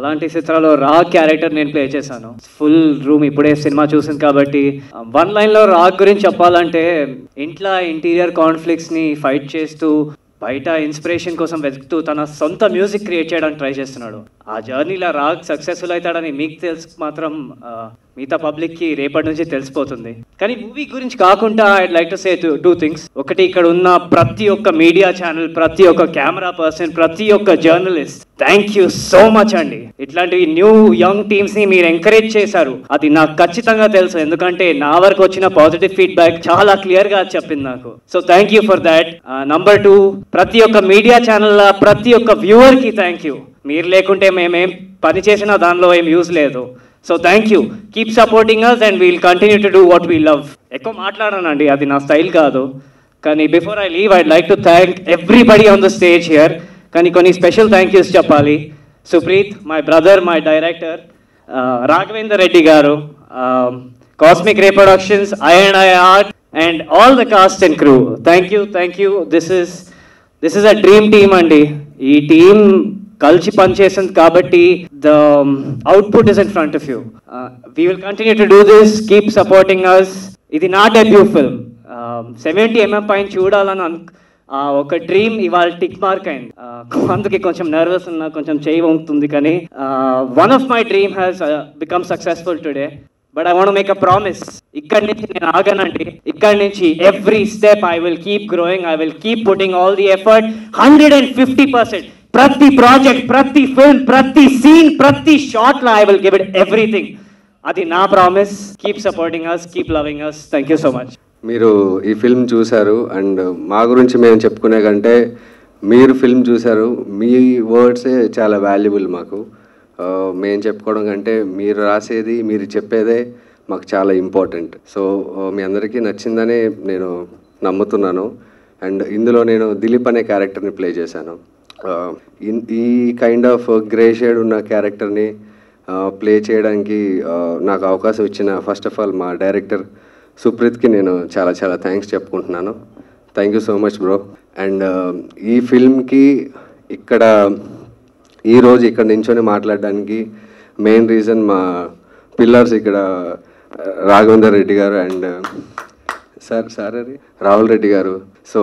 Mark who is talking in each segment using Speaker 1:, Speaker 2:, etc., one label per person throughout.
Speaker 1: అలాంటి చిత్రాల్లో రా క్యారెక్టర్ నేను ప్లే చేశాను ఫుల్ రూమ్ ఇప్పుడే సినిమా చూసింది కాబట్టి వన్ లైన్లో రా గురించి చెప్పాలంటే ఇంట్లో ఇంటీరియర్ కాన్ఫ్లిక్ట్స్ని ఫైట్ చేస్తూ బయట ఇన్స్పిరేషన్ కోసం వెతుకుతూ తన సొంత మ్యూజిక్ క్రియేట్ చేయడానికి ట్రై చేస్తున్నాడు ఆ జర్నీలో రాగ్ సక్సెస్ఫుల్ అవుతాడని మీకు తెలుసు మాత్రం ఆ, మిగతా పబ్లిక్కి రేపటి నుంచి తెలిసిపోతుంది కానీ మూవీ గురించి కాకుండా I like to say two things ఒకటి ఇక్కడ ఉన్న ప్రతి ఒక్క మీడియా ఛానల్ ప్రతి ఒక్క కెమెరా పర్సన్ ప్రతి ఒక్క journalist thank you so much అండి ఇట్లాంటివి న్యూ యంగ్ టీమ్స్ ని మీరు ఎంకరేజ్ చేశారు అది నాకు ఖచ్చితంగా తెలుసు ఎందుకంటే నా వరకు వచ్చిన పాజిటివ్ ఫీడ్బ్యాక్ చాలా క్లియర్ గా చెప్పింది నాకు so thank you for that number two ప్రతి ఒక్క మీడియా ఛానల్ ప్రతి ఒక్క వ్యూవర్ కి థ్యాంక్ యూ మీరు లేకుంటే మేమేం పని చేసినా దానిలో ఏం యూజ్ లేదు so thank you keep supporting us and we'll continue to do what we love ఎక్కువ మాట్లాడానండి అది నా స్టైల్ కాదు కానీ before I leave I'd like to thank everybody on the stage here కానీ కొన్ని స్పెషల్ థ్యాంక్ యూస్ చెప్పాలి Supreeth my brother my director Raghavender Reddy garu Cosmic Reproductions I and I art and all the cast and crew thank you thank you this is this is a dream team అండి ఈ team కలిసి పనిచేసింది కాబట్టి the output is in front of you we will continue to do this keep supporting us ఇది నా debut film seventy MM పైన చూడాలని అను ఆ, ఒక డ్రీమ్ ఇవాళ టిక్ మార్క్ అయింది ఆ, అందుకే కొంచెం నర్వస్ ఉన్నా కొంచెం చేయి వంగుతుంది కానీ one of my dream has become successful today but I want make a promise ఇక్కడి నుంచి నేను ఆగనండి ఇక్కడి నుంచి every step I will keep growing I will keep putting all the effort hundred and fifty percent ప్రతి project ప్రతి film ప్రతి scene ప్రతి షాట్ లో I will give it everything అది నా promise keep supporting us keep loving us thank you so much
Speaker 2: మీరు ఈ film చూశారు అండ్ మా గురించి మేము చెప్పుకునే కంటే మీరు ఫిల్మ్ చూశారు మీ వర్డ్సే చాలా వాల్యుబుల్ మాకు ఆ, మేము చెప్పుకోవడం కంటే మీరు రాసేది మీరు చెప్పేదే మాకు చాలా ఇంపార్టెంట్ సో ఆ, మీ అందరికీ నచ్చిందనే నేను నమ్ముతున్నాను అండ్ ఇందులో నేను దిలీప్ అనే క్యారెక్టర్ని ప్లే చేశాను ఆ, ఇన్- ఈ కైండ్ ఆఫ్ గ్రే షేడ్ ఉన్న క్యారెక్టర్ని ప్లే చేయడానికి ఆ, నాకు అవకాశం ఇచ్చిన ఫస్ట్ ఆఫ్ ఆల్ మా డైరెక్టర్ సుప్రీత్కి నేను చాలా చాలా థ్యాంక్స్ చెప్పుకుంటున్నాను thank you so much bro and ఈ ఫిల్మ్కి ఇక్కడ ఈ రోజు ఇక్కడ నించొని మాట్లాడడానికి మెయిన్ రీజన్ మా పిల్లర్స్ ఇక్కడ ఆ, Raghavender Reddy garu and sir sir అది రాహుల్ రెడ్డి గారు సో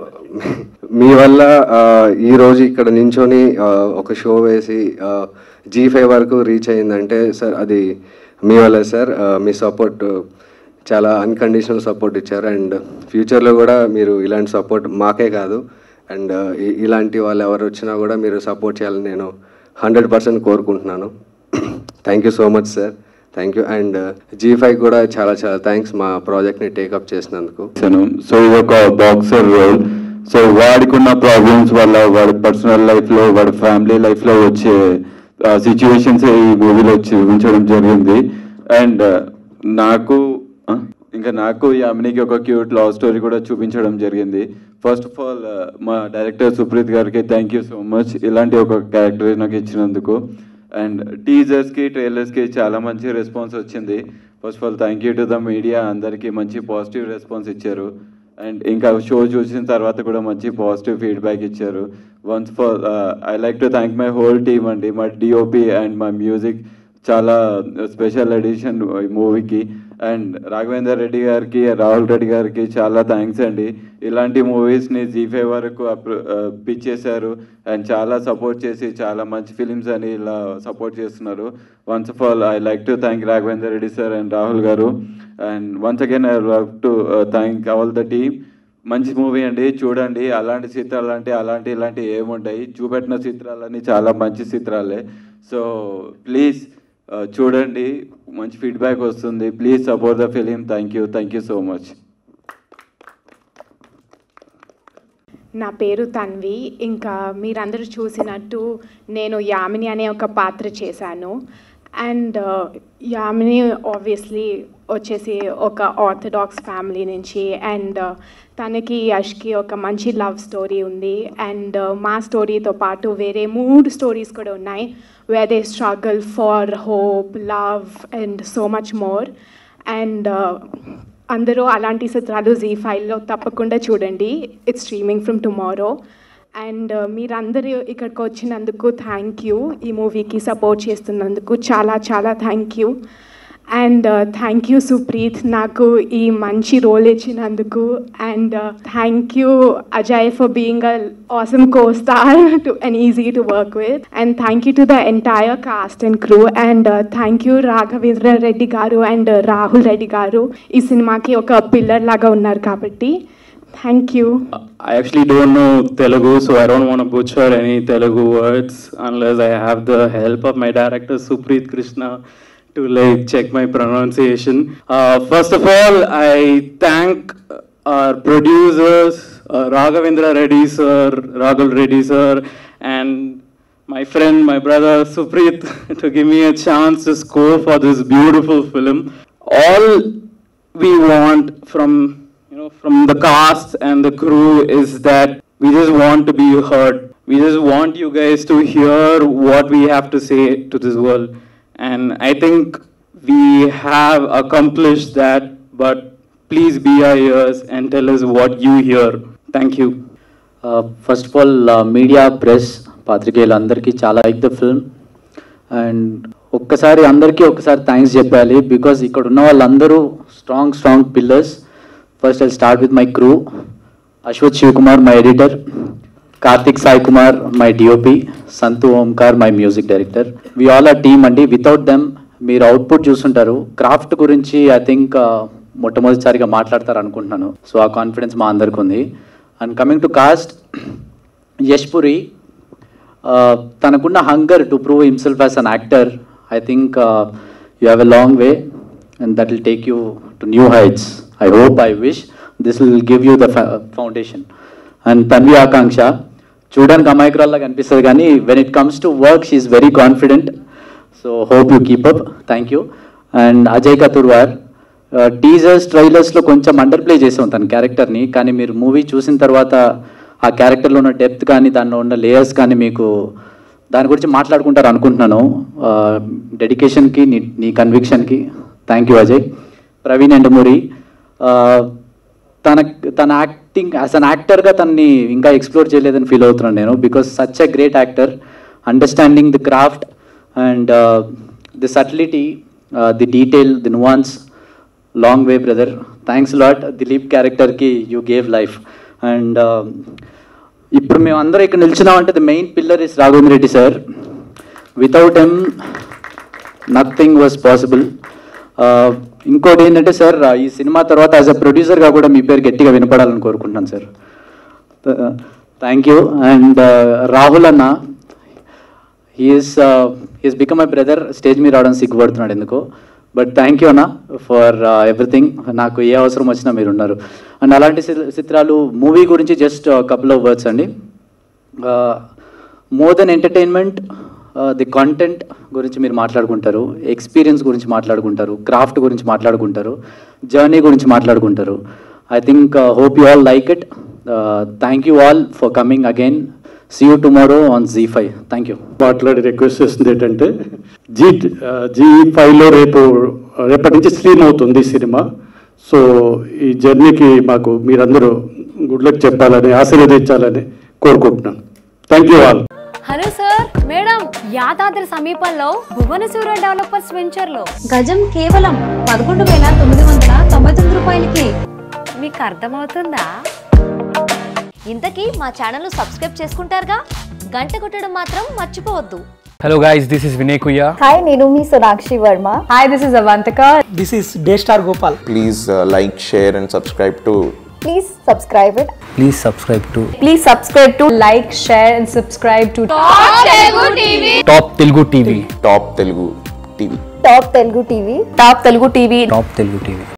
Speaker 2: మీ వల్ల ఆ, ఈ రోజు ఇక్కడ నించొని ఆ, ఒక షో వేసి జీ ఫైవ్ వరకు రీచ్ అయిందంటే సార్ అది మీ వల్ల సార్ ఆ, మీ సపోర్ట్ చాలా అన్కండిషనల్ సపోర్ట్ ఇచ్చారు అండ్ ఫ్యూచర్లో కూడా మీరు ఇలాంటి సపోర్ట్ మాకే కాదు అండ్ ఇలాంటి వాళ్ళు ఎవరు వచ్చినా కూడా మీరు సపోర్ట్ చేయాలని నేను హండ్రెడ్ పర్సెంట్ కోరుకుంటున్నాను thank you so much sir thank you and Zee five కూడా చాలా చాలా థ్యాంక్స్ మా ప్రాజెక్ట్ని టేకప్ చేసినందుకు
Speaker 3: చేశాను సో ఇది ఒక బాక్సర్ రోల్ సో వాడికి ఉన్న ప్రాబ్లమ్స్ వల్ల వాడి పర్సనల్ లైఫ్లో వాడి ఫ్యామిలీ లైఫ్లో వచ్చే సిచ్యువేషన్స్ ఈ మూవీలో చూపించడం జరిగింది అండ్ నాకు ఆ, ఇంకా నాకు యామినికి ఒక క్యూట్ లవ్ స్టోరీ కూడా చూపించడం జరిగింది ఫస్ట్ ఆఫ్ ఆల్ మా డైరెక్టర్ సుప్రీత్ గారికి థ్యాంక్ యూ సో మచ్ ఇలాంటి ఒక క్యారెక్టర్ నాకు ఇచ్చినందుకు అండ్ టీజర్స్కి ట్రైలర్స్కి చాలా మంచి రెస్పాన్స్ వచ్చింది first of all thank you to the media అందరికీ మంచి పాజిటివ్ రెస్పాన్స్ ఇచ్చారు అండ్ ఇంకా షో చూసిన తర్వాత కూడా మంచి పాజిటివ్ ఫీడ్బ్యాక్ ఇచ్చారు once for I like to thank my whole team అండి మా డిఓపి అండ్ మా మ్యూజిక్ చాలా స్పెషల్ ఎడిషన్ ఈ మూవీకి అండ్ రాఘవేందర్ రెడ్డి గారికి రాహుల్ రెడ్డి గారికి చాలా థ్యాంక్స్ అండి ఇలాంటి మూవీస్ని జీ ఫైవ్ వరకు పిచ్ చేశారు అండ్ చాలా సపోర్ట్ చేసి చాలా మంచి ఫిలిమ్స్ అని ఇలా సపోర్ట్ చేస్తున్నారు once of all I like to thank Raghavender Reddy sir and Rahul garu and once again I like to thank all the team మంచి మూవీ అండి చూడండి అలాంటి చిత్రాలు అంటే అలాంటి ఇలాంటి ఏముంటాయి చూపెట్టిన చిత్రాలన్నీ చాలా మంచి చిత్రాలే సో ప్లీజ్ చూడండి మంచి ఫీడ్బ్యాక్ వస్తుంది please support the film thank you thank you so much
Speaker 4: నా పేరు తన్వి ఇంకా మీరందరూ చూసినట్టు నేను యామిని అనే ఒక పాత్ర చేశాను అండ్ యామిని ఆబ్వియస్లీ వచ్చేసి ఒక ఆర్థడాక్స్ ఫ్యామిలీ నుంచి అండ్ తనకి యష్కి ఒక మంచి లవ్ స్టోరీ ఉంది అండ్ మా స్టోరీతో పాటు వేరే మూడు స్టోరీస్ కూడా ఉన్నాయి where they struggle for hope love and so much more and అందరూ అలాంటి చిత్రాలు జీ ఫైవ్లో తప్పకుండా చూడండి it's streaming from tomorrow and మీరందరూ ఇక్కడికి వచ్చినందుకు థ్యాంక్ యూ ఈ మూవీకి సపోర్ట్ చేస్తున్నందుకు చాలా చాలా thank you and thank you Supreeth నాకు ఈ మంచి రోల్ ఇచ్చినందుకు and thank you Ajay for being a awesome co star to and easy to work with and thank you to the entire cast and crew and thank you Raghavendra Reddy garu and Rahul Reddy గారు ఈ సినిమాకి ఒక pillar లాగా ఉన్నారు కాబట్టి thank you
Speaker 5: I actually don't know Telugu, so I don't want to butcher any Telugu words unless I have the help of my director Supreet Krishna to like check my pronunciation. Uh, first of all, I thank our producers, uh, Raghavendra Reddy sir, Raghul Reddy sir, and my friend, my brother Supreet to give me a chance to score for this beautiful film. All we want from you know from the cast and the crew is that we just want to be heard. We just want you guys to hear what we have to say to this world. And I think we have accomplished that, but please be our ears and tell us what you hear. Thank you.
Speaker 6: First of all media press పాత్రికేయులందరికీ చాలా like the film and ఒక్కసారి అందరికీ ఒక్కసారి thanks చెప్పాలి because ఇక్కడ ఉన్న వాళ్ళందరూ strong strong pillars first I start with my crew Ashwath Shivakumar my editor Karthik Sai Kumar my DOP Santhu Omkar my music director we all are team అండి వితౌట్ దెమ్ మీరు అవుట్పుట్ చూస్తుంటారు క్రాఫ్ట్ గురించి ఐ థింక్ మొట్టమొదటిసారిగా మాట్లాడతారు అనుకుంటున్నాను సో ఆ కాన్ఫిడెన్స్ మా అందరికి ఉంది and coming to cast Yashpuri తనకున్న hunger to prove himself as an actor I think you have a long way and that will take you to new heights I hope I wish this will give you the foundation and Tanvi Akanksha చూడడానికి అమాయకురాల్లా కనిపిస్తుంది కానీ when it comes to work she very confident so hope you keep up thank you and Ajay Kathurwar teasers ట్రైలర్స్లో కొంచెం under play చేసాం తన క్యారెక్టర్ని కానీ మీరు మూవీ చూసిన తర్వాత ఆ క్యారెక్టర్లో ఉన్న డెప్త్ కానీ దానిలో ఉన్న లేయర్స్ కానీ మీకు దాని గురించి మాట్లాడుకుంటారు అనుకుంటున్నాను డెడికేషన్కి నీ నీ కన్విక్షన్కి థ్యాంక్ యూ అజయ్ ప్రవీణ్ ఎండమూరి తన తన యాక్టింగ్ యాజ్ అన్ యాక్టర్గా తనని ఇంకా ఎక్స్ప్లోర్ చేయలేదని ఫీల్ అవుతున్నాను నేను because such a great actor understanding the craft and the subtlety the detail the nuance long way brother thanks lot Dileep క్యారెక్టర్కి యూ గేవ్ లైఫ్ అండ్ ఇప్పుడు మేము అందరం ఇక్కడ నిల్చున్నామంటే the main pillar is Raghavendra Reddy sir without him nothing was possible ఇంకోటి ఏంటంటే sir ఈ cinema తర్వాత యాజ్ అ ప్రొడ్యూసర్గా కూడా మీ పేరు గట్టిగా వినపడాలని కోరుకుంటున్నాను sir thank you and Rahul అన్న he's he's become my brother stage మీద రావడం సిగ్గుపడుతున్నాడు ఎందుకో బట్ థ్యాంక్ యూ అన్న ఫర్ ఎవ్రీథింగ్ నాకు ఏ అవసరం వచ్చినా మీరు ఉన్నారు అండ్ అలాంటి చి- చిత్రాలు మూవీ గురించి జస్ట్ కపుల్ ఆఫ్ వర్డ్స్ అండి more than entertainment the content గురించి మీరు మాట్లాడుకుంటారు ఎక్స్పీరియన్స్ గురించి మాట్లాడుకుంటారు క్రాఫ్ట్ గురించి మాట్లాడుకుంటారు జర్నీ గురించి మాట్లాడుకుంటారు I think hope you all like it thank you all for coming again see you tomorrow on Zee five thank you
Speaker 7: మాట్లాడి రిక్వెస్ట్ చేస్తుంది ఏంటంటే జీ జీ ఫైవ్లో రేపు రేపటి నుంచి స్ట్రీమ్ అవుతుంది ఈ సినిమా సో ఈ జర్నీకి మాకు మీరందరూ గుడ్ లక్ చెప్పాలని ఆశీర్వదించాలని కోరుకుంటున్నాను thank you all
Speaker 8: hello sir madam Yadadri సమీపంలో భువనసూర డెవలపర్స్ వెంచర్ లో
Speaker 9: గజం కేవలం పదకొండు వేల తొమ్మిది వందల తొంభై తొమ్మిది రూపాయలకి
Speaker 8: మీకు అర్థమవుతుందా ఇంతకీ మా ఛానల్ సబ్స్క్రైబ్ చేసుకుంటారుగా గంట కొట్టడం మాత్రం మర్చిపోవద్దు
Speaker 10: Hello guys, this is Vinay Kuya.
Speaker 9: Hi నేను మీ Sonakshi Varma hi this is Avantika
Speaker 10: This is Daystar Gopal.
Speaker 11: please uh, like, share, and subscribe to
Speaker 9: please subscribe it
Speaker 10: Please subscribe to
Speaker 9: please subscribe to like share and subscribe to
Speaker 10: Top Telugu TV.
Speaker 11: Top Telugu TV.
Speaker 9: Top Telugu TV top Telugu TV
Speaker 10: Top Telugu TV.